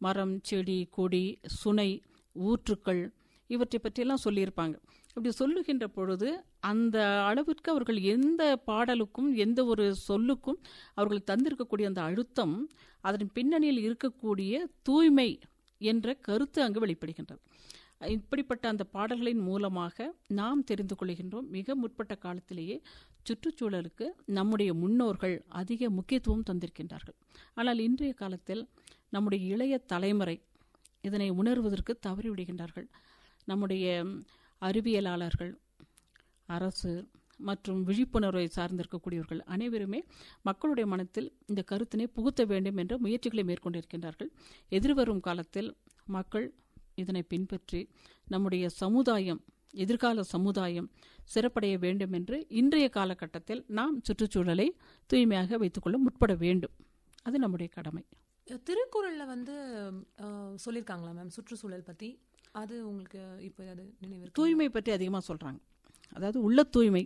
மரம் செடி கொடி சுனை ஊற்றுக்கள் இவற்றை பற்றியெல்லாம் சொல்லியிருப்பாங்க இப்படி சொல்லுகின்ற பொழுது அந்த அளவிற்கு அவர்கள் எந்த பாடலுக்கும் எந்த ஒரு சொல்லுக்கும் அவர்கள் தந்திருக்கக்கூடிய அந்த அழுத்தம் அதன் பின்னணியில் இருக்கக்கூடிய தூய்மை என்ற கருத்து அங்கு வெளிப்படுகின்றது இப்படிப்பட்ட அந்த பாடல்களின் மூலமாக நாம் தெரிந்து கொள்கின்றோம் மிக முற்பட்ட காலத்திலேயே சுற்றுச்சூழலுக்கு நம்முடைய முன்னோர்கள் அதிக முக்கியத்துவம் தந்திருக்கின்றார்கள் ஆனால் இன்றைய காலத்தில் நம்முடைய இளைய தலைமுறை இதனை உணர்வதற்கு தவறிவிடுகின்றார்கள் நம்முடைய அறிவியலாளர்கள் அரசு மற்றும் விழிப்புணர்வை சார்ந்திருக்கக்கூடியவர்கள் அனைவருமே மக்களுடைய மனத்தில் இந்த கருத்தினை புகுத்த வேண்டும் என்ற முயற்சிகளை மேற்கொண்டிருக்கின்றார்கள் எதிர்வரும் காலத்தில் மக்கள் இதனை பின்பற்றி நம்முடைய சமுதாயம் எதிர்கால சமுதாயம் சிறப்படைய வேண்டும் என்று இன்றைய காலகட்டத்தில் நாம் சுற்றுச்சூழலை தூய்மையாக வைத்துக்கொள்ள முற்பட வேண்டும் அது நம்முடைய கடமை திருக்குறள்ல வந்து அஹ், சொல்லியிருக்காங்களா மேம் சுற்றுச்சூழல் பத்தி அது உங்களுக்கு இப்போ அது நினைவு தூய்மை பற்றி அதிகமாக சொல்கிறாங்க அதாவது உள்ள தூய்மை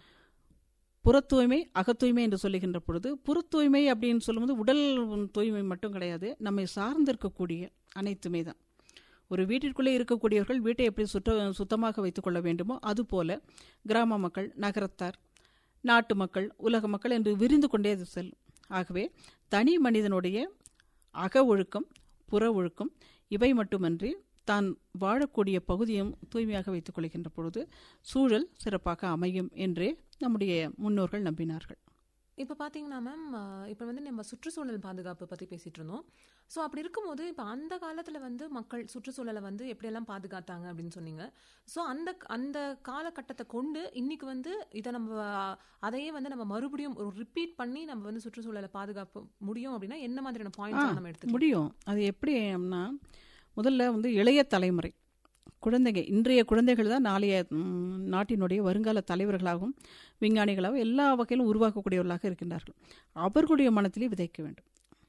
புற தூய்மை அகத்தூய்மை என்று சொல்லுகின்ற பொழுது புற தூய்மை அப்படின்னு சொல்லும்போது உடல் தூய்மை மட்டும் கிடையாது நம்மை சார்ந்திருக்கக்கூடிய அனைத்துமே தான் ஒரு வீட்டிற்குள்ளே இருக்கக்கூடியவர்கள் வீட்டை எப்படி சுத்த சுத்தமாக வைத்துக்கொள்ள வேண்டுமோ அதுபோல கிராம மக்கள் நகரத்தார் நாட்டு மக்கள் உலக மக்கள் என்று விரிந்து கொண்டே அது செல்லும் ஆகவே தனி மனிதனுடைய அக ஒழுக்கம் புற ஒழுக்கம் இவை மட்டுமன்றி தான் வாழக்கூடிய பகுதியும் தூய்மையாக வைத்துக் கொள்கின்ற பொழுது சூழல் சிறப்பாக அமையும் என்றே நம்முடைய முன்னோர்கள் நம்பினார்கள் இப்போ பார்த்தீங்கன்னா மேம் இப்போ வந்து நம்ம சுற்றுச்சூழல் பாதுகாப்பு பற்றி பேசிட்டு இருந்தோம் ஸோ அப்படி இருக்கும்போது இப்போ அந்த காலத்தில் வந்து மக்கள் சுற்றுச்சூழலை வந்து எப்படியெல்லாம் பாதுகாத்தாங்க அப்படின்னு சொன்னீங்க ஸோ அந்த அந்த காலகட்டத்தை கொண்டு இன்னைக்கு வந்து இதை நம்ம அஹ், அதையே வந்து நம்ம மறுபடியும் ஒரு ரிப்பீட் பண்ணி நம்ம வந்து சுற்றுச்சூழலை பாதுகாப்பு முடியும் அப்படின்னா என்ன மாதிரியான பாயிண்ட்ஸ் நம்ம எடுத்துக்கலாம் முடியும் அது எப்படின்னா முதல்ல வந்து இளைய தலைமுறை குழந்தைங்க இன்றைய குழந்தைகள் தான் நாளைய ம், நாட்டினுடைய வருங்கால தலைவர்களாகவும் விஞ்ஞானிகளாகவும் எல்லா வகையிலும் உருவாக்கக்கூடியவர்களாக இருக்கின்றார்கள் அவர்களுடைய மனத்திலே விதைக்க வேண்டும்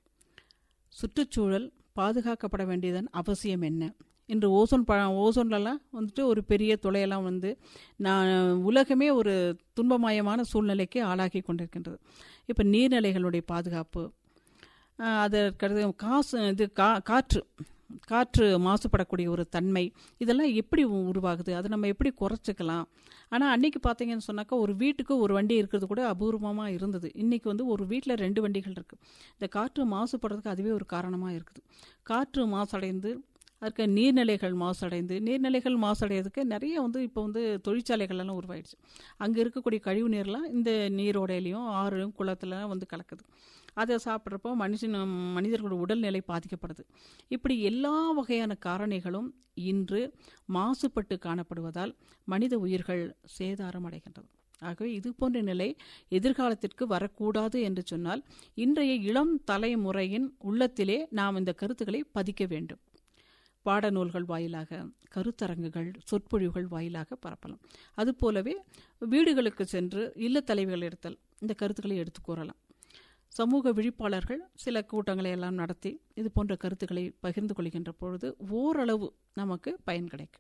சுற்றுச்சூழல் பாதுகாக்கப்பட வேண்டியதன் அவசியம் என்ன இன்று ஓசோன் ப ஓசோன்லலாம் வந்துட்டு ஒரு பெரிய துளையெல்லாம் வந்து நான் உலகமே ஒரு துன்பமயமான சூழ்நிலைக்கு ஆளாகி கொண்டிருக்கின்றது இப்போ நீர்நிலைகளுடைய பாதுகாப்பு ஆஹ் அதற்கடுத்து காசு இது கா காற்று காற்று மாசுபடக்கூடிய ஒரு தன்மை இதெல்லாம் எப்படி உ- உருவாகுது அதை நம்ம எப்படி குறைச்சிக்கலாம் ஆனால் அன்னைக்கு பார்த்தீங்கன்னு சொன்னாக்கா ஒரு வீட்டுக்கு ஒரு வண்டி இருக்கிறது கூட அபூர்வமாக இருந்தது இன்றைக்கி வந்து ஒரு வீட்டில் ரெண்டு வண்டிகள் இருக்குது இந்த காற்று மாசுபடுறதுக்கு அதுவே ஒரு காரணமாக இருக்குது காற்று மாசடைந்து அதற்கு நீர்நிலைகள் மாசடைந்து நீர்நிலைகள் மாசடைறதுக்கு நிறைய வந்து இப்போ வந்து தொழிற்சாலைகள் எல்லாம் உருவாயிடுச்சு அங்கே இருக்கக்கூடிய கழிவு நீர்லாம் இந்த நீரோடையிலையும் ஆறும் குளத்துலலாம் வந்து கலக்குது அதை சாப்பிட்றப்போ மனுஷன் மனிதர்களோட உடல்நிலை பாதிக்கப்படுது இப்படி எல்லா வகையான காரணிகளும் இன்று மாசுபட்டு காணப்படுவதால் மனித உயிர்கள் சேதாரம் அடைகின்றது ஆகவே இது போன்ற நிலை எதிர்காலத்திற்கு வரக்கூடாது என்று சொன்னால் இன்றைய இளம் தலைமுறையின் உள்ளத்திலே நாம் இந்த கருத்துக்களை பதிக்க வேண்டும் பாடநூல்கள் வாயிலாக கருத்தரங்குகள் சொற்பொழிவுகள் வாயிலாக பரப்பலாம் அதுபோலவே வீடுகளுக்கு சென்று இல்லத் தலைவிகள் எடுத்தல் இந்த கருத்துக்களை எடுத்து கூறலாம் சமூக விழிப்பாளர்கள் சில கூட்டங்களை எல்லாம் நடத்தி இது போன்ற கருத்துக்களை பகிர்ந்து கொள்கின்ற பொழுது ஓரளவு நமக்கு பயன் கிடைக்கும்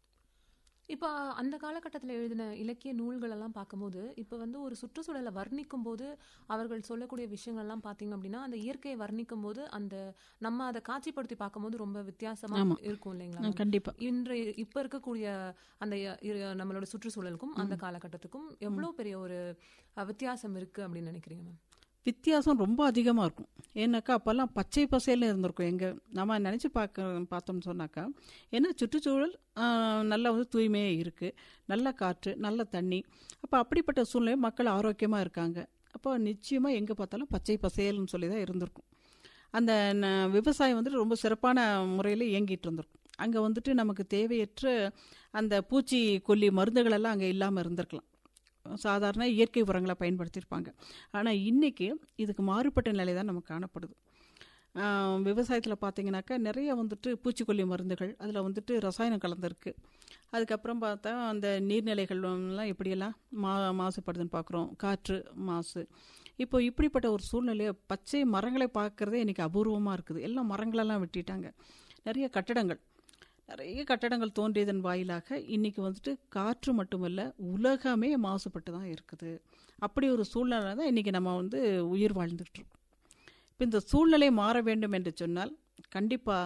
இப்போ அந்த காலகட்டத்தில் எழுதின இலக்கிய நூல்கள் எல்லாம் பார்க்கும்போது இப்போ வந்து ஒரு சுற்றுச்சூழலை வர்ணிக்கும் போது அவர்கள் சொல்லக்கூடிய விஷயங்கள்லாம் பார்த்தீங்க அப்படின்னா அந்த இயற்கையை வர்ணிக்கும் போது அந்த நம்ம அதை காட்சிப்படுத்தி பார்க்கும்போது ரொம்ப வித்தியாசமா ஆமா. இருக்கும் இல்லைங்களா கண்டிப்பா இன்றைய இப்ப இருக்கக்கூடிய அந்த இரு- நம்மளோட சுற்றுச்சூழலுக்கும் அந்த காலகட்டத்துக்கும் எவ்வளவு பெரிய ஒரு அஹ், வித்தியாசம் இருக்கு அப்படின்னு நினைக்கிறீங்க மேம் வித்தியாசம் ரொம்ப அதிகமாக இருக்கும் ஏன்னாக்கா அப்போல்லாம் பச்சை பசேல்னு இருந்திருக்கும் எங்கே நம்ம நினச்சி பார்க்க பார்த்தோம்னு சொன்னாக்கா ஏன்னா சுற்றுச்சூழல் ஆஹ், நல்லா வந்து தூய்மையாக இருக்குது நல்ல காற்று நல்ல தண்ணி அப்போ அப்படிப்பட்ட சூழ்நிலை மக்கள் ஆரோக்கியமாக இருக்காங்க அப்போ நிச்சயமாக எங்கே பார்த்தாலும் பச்சை பசேல்னு சொல்லி தான் இருந்திருக்கும் அந்த ந- விவசாயம் வந்துட்டு ரொம்ப சிறப்பான முறையில் இயங்கிட்டு இருந்திருக்கும் அங்கே வந்துட்டு நமக்கு தேவையற்ற அந்த பூச்சி கொல்லி மருந்துகள் எல்லாம் அங்கே இல்லாமல் இருந்திருக்கலாம் சாதாரண இயற்கை உரங்களை பயன்படுத்தியிருப்பாங்க ஆனால் இன்னைக்கு இதுக்கு மாறுபட்ட நிலை தான் நமக்கு காணப்படுது விவசாயத்தில் பார்த்தீங்கன்னாக்கா நிறைய வந்துட்டு பூச்சிக்கொல்லி மருந்துகள் அதில் வந்துட்டு ரசாயனம் கலந்துருக்கு அதுக்கப்புறம் பார்த்தா அந்த நீர்நிலைகள் எல்லாம் எப்படியெல்லாம் மா மாசுபடுதுன்னு பார்க்குறோம் காற்று மாசு இப்போ இப்படிப்பட்ட ஒரு சூழ்நிலையை பச்சை மரங்களை பார்க்குறதே இன்றைக்கி அபூர்வமாக இருக்குது எல்லாம் மரங்களெல்லாம் வெட்டிட்டாங்க நிறைய கட்டடங்கள் நிறைய கட்டடங்கள் தோன்றியதன் வாயிலாக இன்னைக்கு வந்துட்டு காற்று மட்டுமல்ல உலகமே மாசுபட்டு தான் இருக்குது அப்படி ஒரு சூழ்நிலை தான் இன்றைக்கி நம்ம வந்து உயிர் வாழ்ந்துட்டு இருக்கோம் இப்போ இந்த சூழ்நிலை மாற வேண்டும் என்று சொன்னால் கண்டிப்பாக